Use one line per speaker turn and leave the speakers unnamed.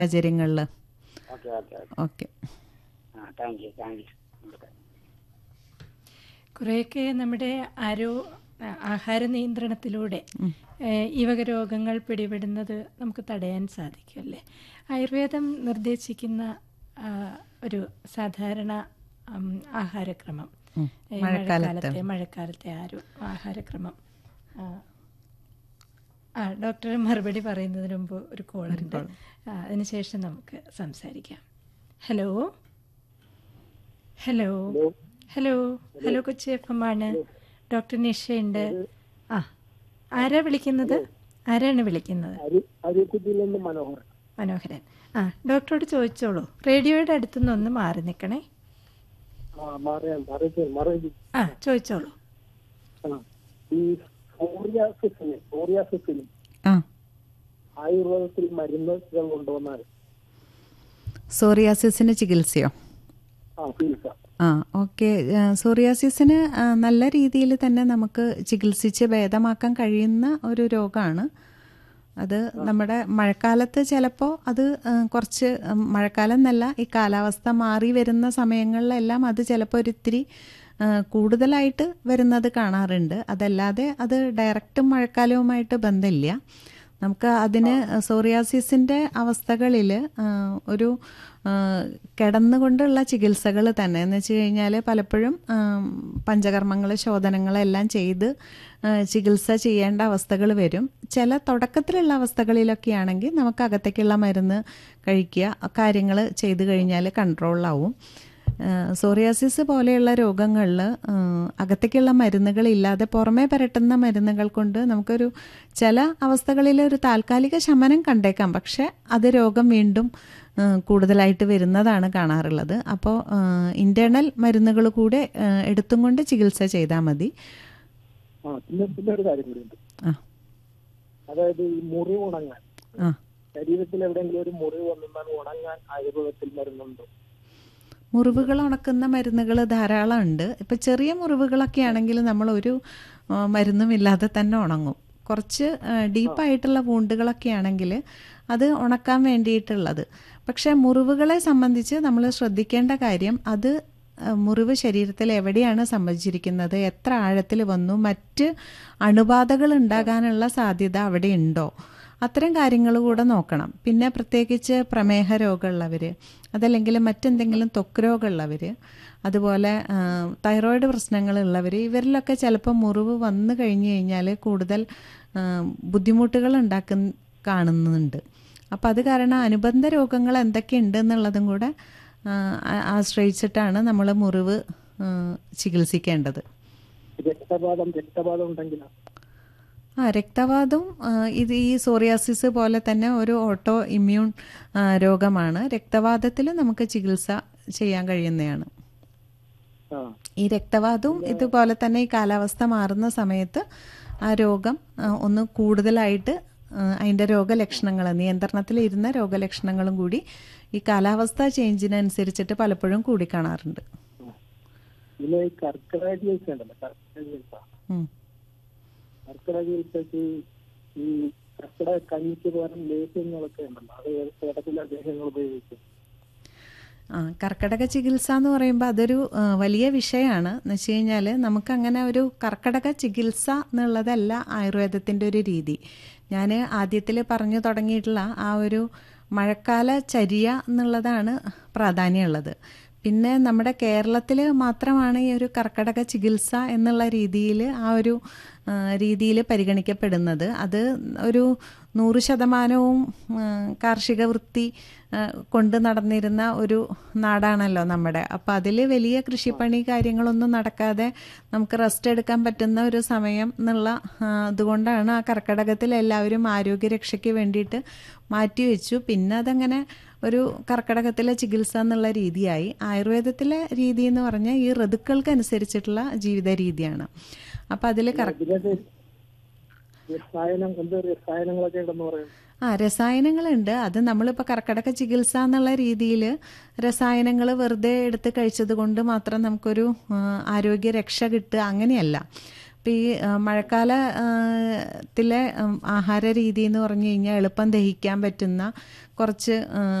സാഹചര്യങ്ങളിൽ
okay okay okay
okay
ആ thank you thank you
കുറേയൊക്കെ നമ്മുടെ ആരോ ആഹാര നിയന്ത്രണത്തിലൂടെ ഏഹ്, ഈ വക രോഗങ്ങൾ പിടിപെടുന്നത് നമുക്ക് തടയാൻ സാധിക്കും അല്ലേ ആയുർവേദം നിർദ്ദേശിക്കുന്ന ആ, ഒരു സാധാരണ ഉം, ആഹാരക്രമം
ഉം.
ഈ
മഴക്കാലത്ത്.
മഴക്കാലത്തെ മഴക്കാലത്തെ ആരോ ആഹാരക്രമം ആ, ആ ഡോക്ടർ മറുപടി പറയുന്നതിന് മുമ്പ് ഒരു കോളുണ്ട് ആ, അതിനുശേഷം നമുക്ക് സംസാരിക്കാം hello hello hello hello Kochi F M ആണ് ഡോക്ടർ നിഷയുണ്ട് ആ ആരാ വിളിക്കുന്നത് ആരാണ് വിളിക്കുന്നത്
അരിക്കുറ്റിയിൽ നിന്ന് മനോഹരൻ
മനോഹരൻ ആ ഡോക്ടറോട് ചോദിച്ചോളൂ റേഡിയോയുടെ അടുത്തുനിന്ന് ഒന്ന് മാറി നിൽക്കണേ
ആ മാറിയാൽ മറിച്ച് മറിച്ച്
ആ ചോദിച്ചോളൂ
ആ ഈ സോറിയാസിസിന് സോറിയാസിസിന്
ആ
ആയുർവേദത്തിൽ മരുന്നുകൾ കൊണ്ടുവന്നാൽ
സോറിയാസിസിന് ചികിത്സയോ
ആ ചികിത്സ
ആ ഓക്കെ സോറിയാസിസിന് ആ, നല്ല രീതിയിൽ തന്നെ നമുക്ക് ചികിത്സിച്ച് ഭേദമാക്കാൻ കഴിയുന്ന ഒരു രോഗമാണ് അത് നമ്മുടെ മഴക്കാലത്ത് ചിലപ്പോൾ അത് ആ, കുറച്ച് ഉം, മഴക്കാലം എന്നല്ല ഈ കാലാവസ്ഥ മാറി വരുന്ന സമയങ്ങളിലെല്ലാം അത് ചിലപ്പോൾ ഒരിത്തിരി ആ, കൂടുതലായിട്ട് വരുന്നത് കാണാറുണ്ട് അതല്ലാതെ അത് ഡയറക്റ്റ് മഴക്കാലവുമായിട്ട് ബന്ധമില്ല നമുക്ക് അതിന് സോറിയാസിസിൻ്റെ അവസ്ഥകളിൽ ഒരു ആ, കിടന്നുകൊണ്ടുള്ള ചികിത്സകൾ തന്നെ എന്ന് വെച്ച് കഴിഞ്ഞാൽ പലപ്പോഴും പഞ്ചകർമ്മങ്ങൾ ശോധനങ്ങളെല്ലാം ചെയ്ത് ആ, ചികിത്സ ചെയ്യേണ്ട അവസ്ഥകൾ വരും ചില തുടക്കത്തിലുള്ള അവസ്ഥകളിലൊക്കെ ആണെങ്കിൽ നമുക്ക് അകത്തേക്കുള്ള മരുന്ന് കഴിക്കുക കാര്യങ്ങൾ ചെയ്തു കഴിഞ്ഞാൽ കൺട്രോളിലാവും സോറിയാസിസ് പോലെയുള്ള രോഗങ്ങളിൽ അകത്തേക്കുള്ള മരുന്നുകളില്ലാതെ പുറമേ പുരട്ടുന്ന മരുന്നുകൾ കൊണ്ട് നമുക്കൊരു ചില അവസ്ഥകളിൽ ഒരു താൽക്കാലിക ശമനം കണ്ടേക്കാം പക്ഷെ അത് രോഗം വീണ്ടും ആ, കൂടുതലായിട്ട് വരുന്നതാണ് കാണാറുള്ളത് അപ്പോൾ ഇൻറ്റേർണൽ മരുന്നുകൾ കൂടെ ആ, എടുത്തും കൊണ്ട് ചികിത്സ ചെയ്താൽ മതി
ആ പിന്നെ പിന്നെ ഒരു കാര്യം കൂടിയുണ്ട്
ആ
അതായത് ഈ മുറിവ് ഉണങ്ങാൻ
ആ
ശരീരത്തിൽ എവിടെയെങ്കിലും ഒരു മുറിവ് വന്നാൽ ഉണങ്ങാൻ ആയുർവേദത്തിൽ മരുന്നുണ്ടോ
മുറിവുകൾ ഉണക്കുന്ന മരുന്നുകൾ ധാരാളം ഉണ്ട് ഇപ്പം ചെറിയ മുറിവുകളൊക്കെ ആണെങ്കിൽ നമ്മൾ ഒരു ആ, മരുന്നും ഇല്ലാതെ തന്നെ ഉണങ്ങും കുറച്ച് ഡീപ്പായിട്ടുള്ള വൂണ്ടുകളൊക്കെ ആണെങ്കിൽ അത് ഉണക്കാൻ വേണ്ടിയിട്ടുള്ളത് പക്ഷേ മുറിവുകളെ സംബന്ധിച്ച് നമ്മൾ ശ്രദ്ധിക്കേണ്ട കാര്യം അത് ആ, മുറിവ് ശരീരത്തിൽ എവിടെയാണ് സംഭവിച്ചിരിക്കുന്നത് എത്ര ആഴത്തിൽ വന്നു മറ്റ് അണുബാധകൾ ഉണ്ടാകാനുള്ള സാധ്യത അവിടെ ഉണ്ടോ അത്തരം കാര്യങ്ങൾ കൂടെ നോക്കണം പിന്നെ പ്രത്യേകിച്ച് പ്രമേഹ രോഗമുള്ളവർ അതല്ലെങ്കിൽ മറ്റെന്തെങ്കിലും ത്വക്ക് രോഗമുള്ളവർ അതുപോലെ ആ, തൈറോയിഡ് പ്രശ്നങ്ങളുള്ളവർ ഇവരിലൊക്കെ ചിലപ്പോൾ മുറിവ് വന്നു കഴിഞ്ഞു കഴിഞ്ഞാൽ കൂടുതൽ ആ, ബുദ്ധിമുട്ടുകൾ ഉണ്ടാക്കുന്ന കാണുന്നുണ്ട് അപ്പം അത് കാരണം അനുബന്ധ രോഗങ്ങൾ എന്തൊക്കെയുണ്ട് എന്നുള്ളതും കൂടെ ആ, ആ- ആശ്രയിച്ചിട്ടാണ് നമ്മൾ മുറിവ് ആ, ചികിത്സിക്കേണ്ടത്
രക്തപാതം രക്തപാതം ഉണ്ടെങ്കിലോ
ആ രക്തവാതം ആ, ഇത് ഈ സോറിയാസിസ് പോലെ തന്നെ ഒരു ഓട്ടോ ഇമ്മ്യൂൺ ആ, രോഗമാണ് രക്തവാതത്തിൽ നമുക്ക് ചികിത്സ ചെയ്യാൻ കഴിയുന്നതാണ്
ആ
ഈ രക്തവാതവും ഇതുപോലെ തന്നെ ഈ കാലാവസ്ഥ മാറുന്ന സമയത്ത് ആ രോഗം ആ, ഒന്ന് കൂടുതലായിട്ട് ആ, അതിൻ്റെ രോഗലക്ഷണങ്ങൾ നിയന്ത്രണത്തിൽ ഇരുന്ന രോഗലക്ഷണങ്ങളും കൂടി ഈ കാലാവസ്ഥ ചേഞ്ചിനനുസരിച്ചിട്ട് പലപ്പോഴും കൂടിക്കാണാറുണ്ട്
പിന്നെ ഈ കർക്കിടക ചികിത്സ ഉണ്ടല്ലോ കർക്കിടക ചികിത്സ
ഉം.
കർക്കിടക ചികിത്സക്ക് ഈ കർക്കിടക കഞ്ഞിക്ക് പകരം ലേഹ്യങ്ങളൊക്കെ ഉണ്ടല്ലോ അത് ഏതൊക്കെ ലേഹ്യങ്ങൾ ഉപയോഗിക്കും
ആ കർക്കടക ചികിത്സ എന്ന് പറയുമ്പോൾ അതൊരു ആ, വലിയ വിഷയമാണ് എന്ന് വെച്ച് കഴിഞ്ഞാൽ നമുക്കങ്ങനെ ഒരു കർക്കടക ചികിത്സ എന്നുള്ളതല്ല ആയുർവേദത്തിൻ്റെ ഒരു രീതി ഞാൻ ആദ്യത്തിൽ പറഞ്ഞു തുടങ്ങിയിട്ടുള്ള ആ ഒരു മഴക്കാല ചര്യ എന്നുള്ളതാണ് പ്രാധാന്യമുള്ളത് പിന്നെ നമ്മുടെ കേരളത്തിൽ മാത്രമാണ് ഈ ഒരു കർക്കടക ചികിത്സ എന്നുള്ള രീതിയിൽ ആ ഒരു രീതിയിൽ പരിഗണിക്കപ്പെടുന്നത് അത് ഒരു നൂറ് ശതമാനവും ആ, കാർഷിക വൃത്തി ആ, കൊണ്ട് നടന്നിരുന്ന ഒരു നാടാണല്ലോ നമ്മുടെ അപ്പോൾ അതിൽ വലിയ കൃഷിപ്പണി കാര്യങ്ങളൊന്നും നടക്കാതെ നമുക്ക് റെസ്റ്റ് എടുക്കാൻ പറ്റുന്ന ഒരു സമയം എന്നുള്ള ആ, അതുകൊണ്ടാണ് ആ കർക്കടകത്തിൽ എല്ലാവരും ആരോഗ്യരക്ഷയ്ക്ക് വേണ്ടിയിട്ട് മാറ്റിവെച്ചു പിന്നെ അതങ്ങനെ ഒരു കർക്കടകത്തിലെ ചികിത്സ എന്നുള്ള രീതിയായി ആയുർവേദത്തിലെ രീതി എന്ന് പറഞ്ഞാൽ ഈ ഋതുക്കൾക്കനുസരിച്ചിട്ടുള്ള ജീവിത രീതിയാണ് അപ്പം അതിൽ കറ
ഇതിനകത്ത് രസായനം എന്ത് രസായനങ്ങളൊക്കെ ഉണ്ടെന്ന് പറയുന്നത്
ആ രസായനങ്ങളുണ്ട് അത് നമ്മളിപ്പോൾ കർക്കടക ചികിത്സ എന്നുള്ള രീതിയിൽ രസായനങ്ങൾ വെറുതെ എടുത്ത് കഴിച്ചത് കൊണ്ട് മാത്രം നമുക്കൊരു ആ, ആരോഗ്യ രക്ഷ കിട്ടുക അങ്ങനെയല്ല അപ്പോൾ ഈ ആ, മഴക്കാല ആ, ത്തിലെ ഉം, ആഹാര രീതി എന്ന് പറഞ്ഞു കഴിഞ്ഞാൽ എളുപ്പം ദഹിക്കാൻ പറ്റുന്ന കുറച്ച് ആ,